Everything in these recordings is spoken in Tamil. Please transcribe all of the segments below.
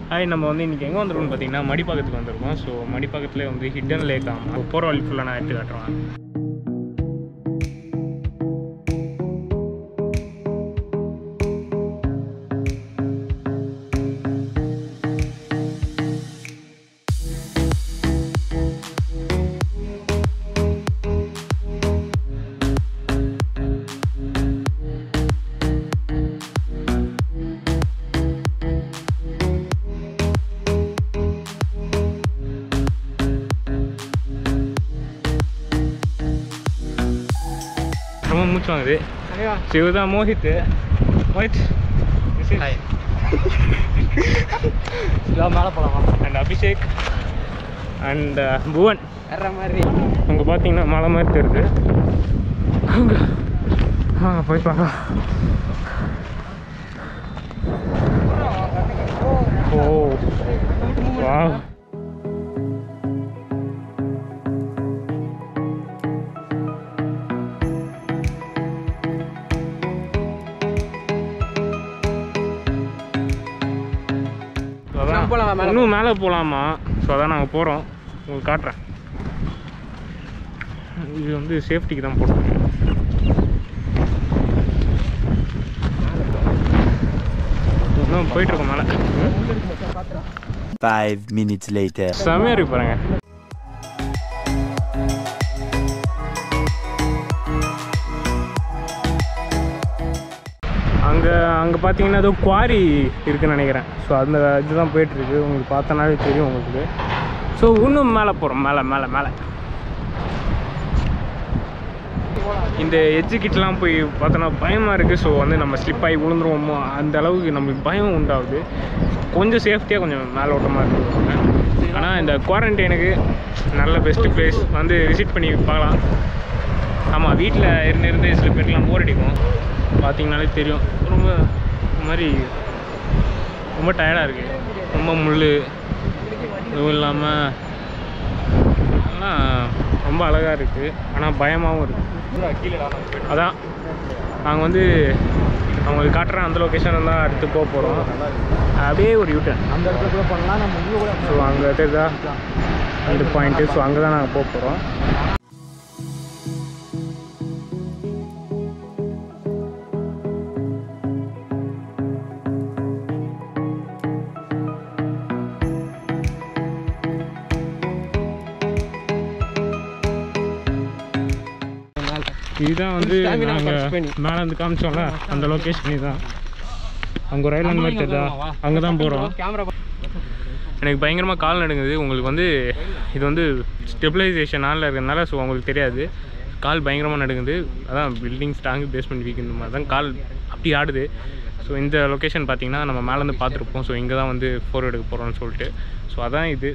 ஹாய் நம்ம வந்து இன்றைக்கி எங்கே வந்திருக்கோம்னு பார்த்தீங்கன்னா மடிப்பாக்கத்துக்கு வந்திருக்கோம் ஸோ மடிப்பாக்கத்துலேயே வந்து ஹிடன் லேக் ஆகும் போகிற வழி ஃபுல்லாக நான் எடுத்து காட்டுறேன் ரொம்ப மூச்சு வாங்குது சிவதா மோஹித் மோஹித் ஹாய் மேலே போகலாமா அண்ட் அபிஷேக் அண்ட் புவன் வர்ற மாதிரி அங்கே பார்த்தீங்கன்னா மலை மாதிரி தெரியுது அங்க வாங்க போய் பார்க்கலாம் ஓ வா நம்ம போலாமா மேல? இன்னும் மேலே போகலாமா ஸோ அதான் நாங்கள் போகிறோம் உங்களுக்கு காட்டுறேன் இது வந்து சேஃப்டிக்கு தான் போட்டிருக்கேன் இன்னும் போயிட்டுருக்கோம் மேலே Five minutes later. செமையாக இருக்கு பாருங்க அங்கே அங்கே பார்த்தீங்கன்னா ஏதோ குவாரி இருக்குன்னு நினைக்கிறேன் ஸோ அந்த இதுதான் போயிட்டுருக்கு உங்களுக்கு பார்த்தனாலே தெரியும் உங்களுக்கு ஸோ இன்னும் மேலே போகிறோம் மேலே மேலே மேலே இந்த எட்ஜு கிட்டலாம் போய் பார்த்தோன்னா பயமாக இருக்குது ஸோ வந்து நம்ம ஸ்லிப் ஆகி விழுந்துருவோமோ அந்த அளவுக்கு நம்மளுக்கு பயம் உண்டாகுது கொஞ்சம் சேஃப்டியாக கொஞ்சம் மேலோட்டமாக இருக்குவாங்க ஆனால் இந்த குவாரண்டைனுக்கு நல்ல பெஸ்ட்டு பிளேஸ் வந்து விசிட் பண்ணி பார்க்கலாம் ஆமாம் வீட்டில் இருந்து இருந்து சில பேருக்குலாம் போர் அடிக்கும் பார்த்தீங்கனாலே தெரியும் ரொம்ப ஒரு மாதிரி ரொம்ப டயர்டாக இருக்குது ரொம்ப முள் இதுவும் இல்லாமல் எல்லாம் ரொம்ப அழகாக இருக்குது ஆனால் பயமாகவும் இருக்குது அதான் நாங்கள் வந்து அவங்களுக்கு காட்டுற அந்த லொக்கேஷன் தான் அடுத்து போக போகிறோம் அப்படியே ஒரு யூட்டன் அந்த இடத்துல கூட பண்ணலாம் நம்ம இங்கே கூட ஸோ அங்கே தெரியுதா அந்த பாயிண்ட்டு ஸோ அங்கே தான் நாங்கள் போக போகிறோம் இதுதான் வந்து Stamina நாங்கள் punch பண்ணி. மேலே வந்து காமிச்சோம்ல அந்த லொக்கேஷன் இதுதான் அங்கே ஒரு ஐலாண்ட் மாதிரி தெரியுதா அங்கே தான் போகிறோம் கேமரா எனக்கு பயங்கரமாக கால் நடுங்குது உங்களுக்கு வந்து இது வந்து ஸ்டெபிலைசேஷன் ஆனில் இருக்கிறதுனால ஸோ உங்களுக்கு தெரியாது கால் பயங்கரமாக நடுங்குது அதான் பில்டிங் ஸ்ட்ராங்கு பேஸ்மெண்ட் வீக் இந்த மாதிரி தான் கால் அப்படி ஆடுது ஸோ இந்த லொக்கேஷன் பார்த்தீங்கன்னா நம்ம மேலேருந்து பார்த்துருப்போம் ஸோ இங்கே தான் வந்து ஃபோர் எடுக்க போகிறோம்னு சொல்லிட்டு ஸோ அதான் இது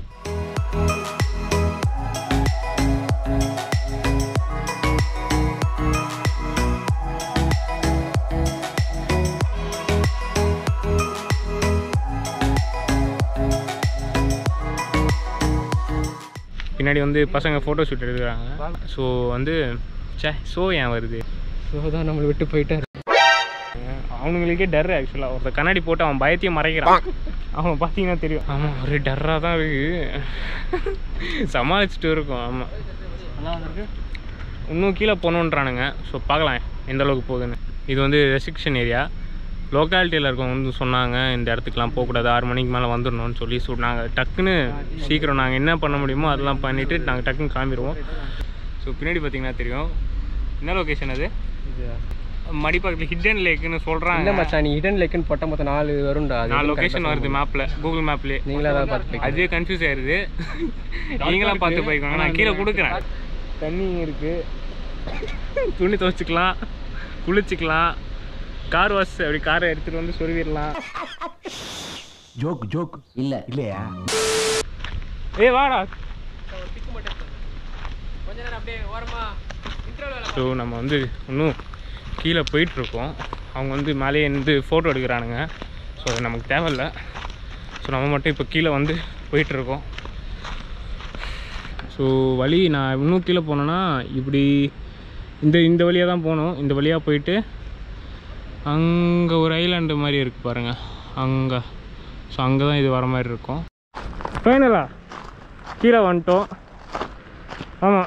பின்னாடி வந்து பசங்க ஃபோட்டோ ஷூட் எடுக்கிறாங்க ஸோ வந்து சே ஷோ ஏன் வருது ஸோ தான் நம்மளை விட்டு போயிட்டாரு அவனுங்களுக்கே டர் ஆக்சுவலாக ஒருத்தர் கண்ணாடி போட்டு அவன் பயத்தையும் மறைக்கிறான் அவன் பார்த்தீங்கன்னா தெரியும் ஆமாம் ஒரே டர்ராக தான் இருக்கு சமாளிச்சுட்டு இருக்கும் ஆமாம் நல்லா வந்திருக்கு இன்னும் கீழே போகணுன்றானுங்க ஸோ பார்க்கலாம் எந்த அளவுக்கு போகுதுன்னு இது வந்து ரெஸ்ட்ரிக்ஷன் ஏரியா லோக்காலிட்டியில் இருக்கவங்க வந்து சொன்னாங்க இந்த இடத்துக்குலாம் போகக்கூடாது ஆறு மணிக்கு மேலே வந்துடணும்னு சொல்லி ஸோ நாங்கள் டக்குன்னு சீக்கிரம் நாங்கள் என்ன பண்ண முடியுமோ அதெல்லாம் பண்ணிவிட்டு நாங்கள் டக்குன்னு கிளம்பிடுவோம் ஸோ பின்னாடி பார்த்தீங்கன்னா தெரியும் என்ன லொக்கேஷன் அது இது மடிப்பாக்கத்தில் ஹிடன் லேக்குன்னு இல்லை சொல்கிறாங்க மச்சான் நீ ஹிடன் லேக்குன்னு போட்டால் மொத்தம் நாலு வரும்டா அது நான் எதுவும் லொக்கேஷன் correct ஆ வருது சொல்ல மேப்பில் கூகுள் மேப்லேயே முடியாது. நீங்களே ஏதாவது பார்த்து போய்க்கலாம். அதுவே கன்ஃபியூஸ் ஆயிடுது நீங்களாம் பார்த்து போய்க்கோங்க நான் கீழே கொடுக்குறேன் தண்ணி இருக்கு துணி துவைச்சிக்கலாம் குளிச்சுக்கலாம் கார் வாஷ் அப்படி காரை எடுத்துகிட்டு வந்து சொருவிடலாம் ஜோக் ஜோக் இல்ல இல்லையா ஏய் வாடா கொஞ்ச நேரம் அப்படியே ஓரமா இன்டர்வல் ஸோ நம்ம வந்து இன்னும் கீழே போயிட்டுருக்கோம் அவங்க வந்து மேலேயே இருந்து ஃபோட்டோ எடுக்கிறானுங்க ஸோ அது நமக்கு தேவையில்ல ஸோ நம்ம மட்டும் இப்போ கீழே வந்து போயிட்டுருக்கோம் ஸோ வழி நான் இன்னும் கீழே போனேன்னா இப்படி இந்த இந்த வழியாக தான் போகணும் இந்த வழியாக போயிட்டு அங்கே ஒரு ஐலாண்டு மாதிரி இருக்குது பாருங்கள் அங்கே ஸோ அங்கே தான் இது வர மாதிரி இருக்கும் ஃபைனலா கீழே வந்துட்டோம் ஆமாம்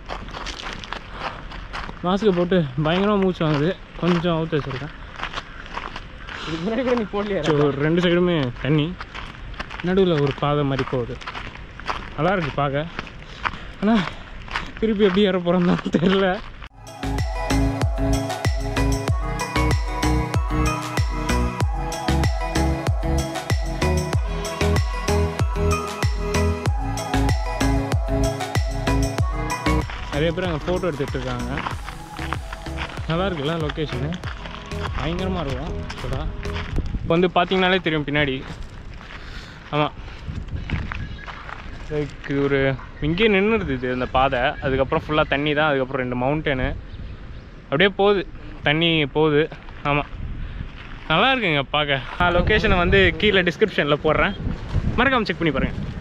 மாஸ்க்கு போட்டு பயங்கரமாக மூச்சு வாங்குது கொஞ்சம் அவுத்து வச்சுருக்கேன் இதுக்கு முன்னாடி கூட நீ போடலையா ஸோ ரெண்டு சைடுமே தண்ணி நடுவில் ஒரு பாதை மாதிரி போகுது நல்லா இருக்கு பார்க்க ஆனால் திருப்பி எப்படி ஏற போகிறோம்னு தெரில நிறைய பேர் அங்கே ஃபோட்டோ எடுத்துகிட்டு இருக்காங்க நல்லா இருக்குல்ல லொக்கேஷனு பயங்கரமாக இருக்கும் ஆக்சுவலாக இப்போ வந்து பார்த்தீங்கனாலே தெரியும் பின்னாடி ஆமாம் லைக் ஒரு இங்கேயே நின்றுடுது இது அந்த பாதை அதுக்கப்புறம் ஃபுல்லாக தண்ணி தான் அதுக்கப்புறம் ரெண்டு மவுண்டனு அப்படியே போகுது தண்ணி போகுது ஆமாம் நல்லா இருக்குங்க பார்க்க லொக்கேஷனை வந்து கீழே டிஸ்கிரிப்ஷனில் போடுறேன் மறக்காமல் செக் பண்ணி பாருங்கள்